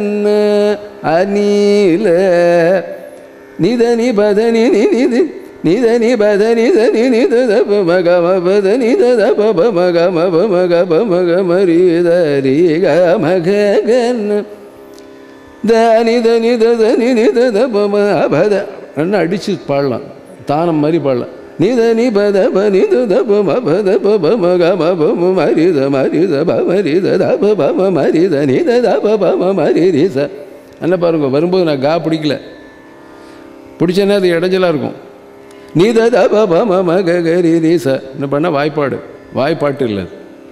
அநீல நித நிபத நி நி நிதி நித நிபத நித நி நித தப மக மபத நித தப மக மப மக ப மக மரி தரி க மகன் த நித நித த நி நித தப ம பத அடிச்சு பாடலாம் தானம் மாதிரி பாடலாம் நித நிபத ப நித தப ம பத ப ப ம க ம ப ம மரித மரித ப மரித தப ப ம மரித நித தப ப ம மரி ரிச என்ன பாருங்க வரும்போது நான் கா பிடிக்கல பிடிச்சேன்னா அது இடைஞ்சலாக இருக்கும் நீத தப ப ம ம க க ரி ரிச என்ன பண்ண வாய்ப்பாடு வாய்ப்பாட்டு இல்லை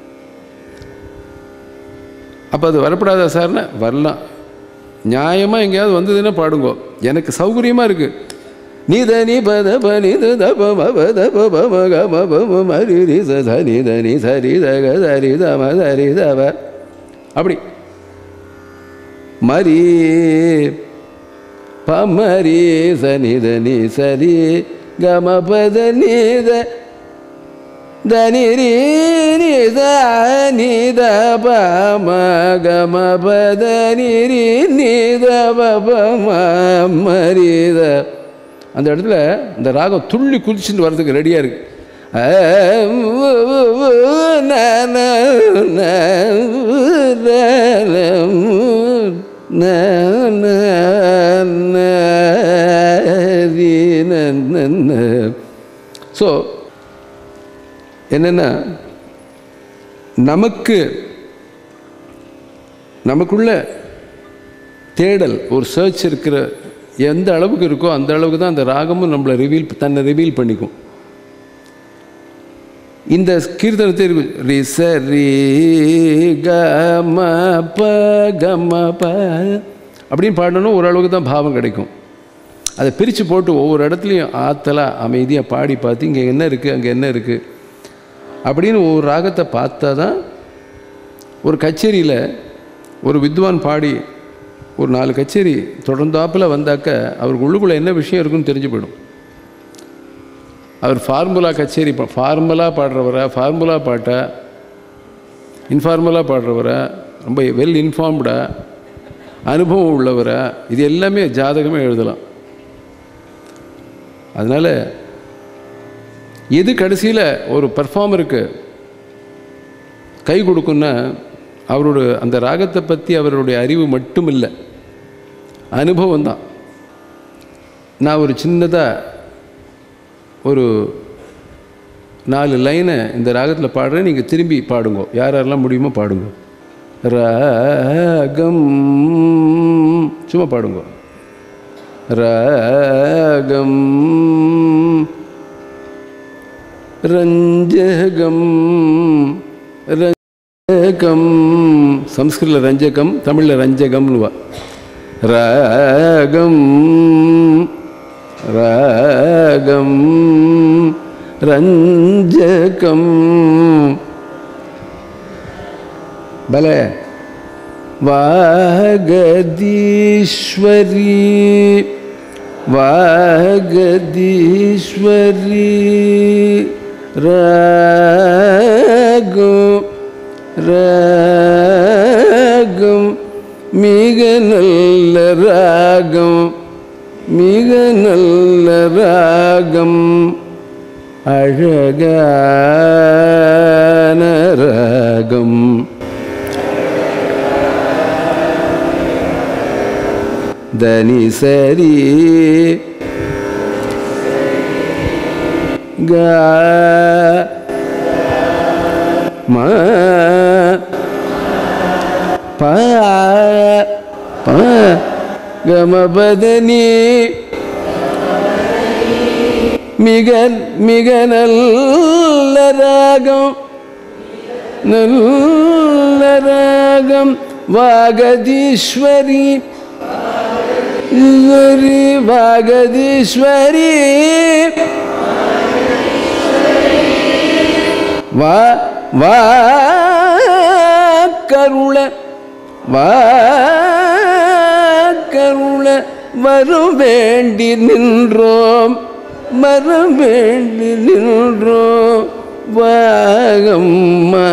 அப்போ அது வரப்படாதா சார்னா வரலாம் நியாயமாக எங்கேயாவது வந்ததுன்னா பாடுங்கோ எனக்கு சௌகரியமாக இருக்குது நித நி பத ப நித தப ம பத ப ப ம க ம ப ம ம ரி ரி ச த நி த நி ச ரி த க த ரி த ம த ரி த ப அப்படி மரி ப ம ரி ச நி த நி ச ரி க ம ப த நி த దని ரி நி த நி த ப ம க ம ப த நி ரி நி த ப ப ம ம ரி த அந்த இடத்துல இந்த ராகம் துள்ளி குதிச்சுட்டு வர்றதுக்கு ரெடியாக இருக்கு அ, உ, உ, உ, ந, ந, ந, ர, ர, உ, ந, ந, ந, ரி, ந, ந, ந. ஸோ என்னென்னா நமக்கு நமக்குள்ள தேடல் ஒரு சர்ச் இருக்கிற எந்த அளவுக்கு இருக்கோ அந்த அளவுக்கு தான் அந்த ராகமும் நம்மளை ரிவீல் தன்னை ரிவீல் பண்ணிக்கும் இந்த கீர்த்தனத்தை இருக்கு ரி ச ரி க ம ப க ம ப அப்படின்னு பாடணும் ஓரளவுக்கு தான் பாவம் கிடைக்கும் அதை பிரித்து போட்டு ஒவ்வொரு இடத்துலையும் ஆத்தலாக அமைதியாக பாடி பார்த்து இங்கே என்ன இருக்குது அங்கே என்ன இருக்குது அப்படின்னு ஒவ்வொரு ராகத்தை பார்த்தா தான் ஒரு கச்சேரியில் ஒரு வித்வான் பாடி ஒரு நாலு கச்சேரி தொடர்ந்தாப்பில் வந்தாக்க அவருக்கு உள்ளுக்குள்ளே என்ன விஷயம் இருக்குன்னு தெரிஞ்சு போயிடும் அவர் ஃபார்முலா கச்சேரி பா ஃபார்முலா பாடுறவரா ஃபார்முலா பாட்டா இன்ஃபார்முலாக பாடுறவரா ரொம்ப வெல் இன்ஃபார்ம்டா அனுபவம் உள்ளவரா இது எல்லாமே ஜாதகமே எழுதலாம் அதனால் எது கடைசியில் ஒரு பர்ஃபார்மருக்கு கை கொடுக்குன்னா அவரோட அந்த ராகத்தை பற்றி அவருடைய அறிவு மட்டும் இல்லை அனுபவம் தான் நான் ஒரு சின்னதாக ஒரு நாலு லைனை இந்த ராகத்தில் பாடுறேன் நீங்கள் திரும்பி பாடுங்க யார் யாரெல்லாம் முடியுமோ பாடுங்க ராகம் சும்மா பாடுங்க ராகம் ரஞ்சகம் ரஞ்சகம் சம்ஸ்கிருதில் ரஞ்சகம் தமிழில் ரஞ்சகம்னுவா ராகம் ராகம் ரஞ்சகம் பல வாகதீஸ்வரி வாகதீஸ்வரி ராகம் ராகம் மிக நல்ல ராகம் மிக நல்ல ராகம் அழகான ராகம் தனி சரி க ம ப ப கமபதனி மிக மிக நல்ல ராகம் நல்ல ராகம் வாகதீஸ்வரி ஈஸ்வரி வாகதீஸ்வரி வா வா கருள வா கருள வரும் வேண்டி நின்றோம் வரும் வேண்டி நின்றோம் வாகம்மா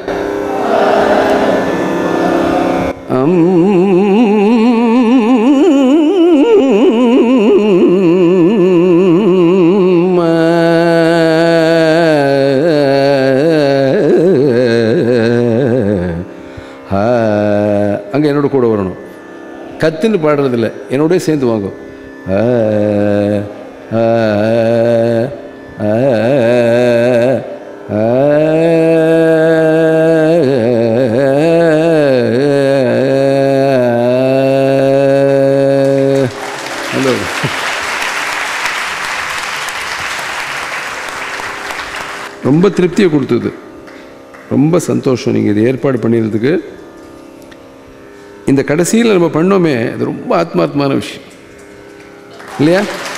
அம்மா அங்கே என்னோட கூட வரணும் கத்துன்னு பாடுறதில்ல என்னோடய சேர்ந்து வாங்க ஆ, ஆ, ஆ, ஆ, ஹலோ ரொம்ப திருப்தியை கொடுத்தது ரொம்ப சந்தோஷம் நீங்கள் இது ஏற்பாடு பண்ணிடுறதுக்கு இந்த கடைசியில் நம்ம பண்ணோமே அது ரொம்ப ஆத்மார்த்தமான விஷயம் இல்லையா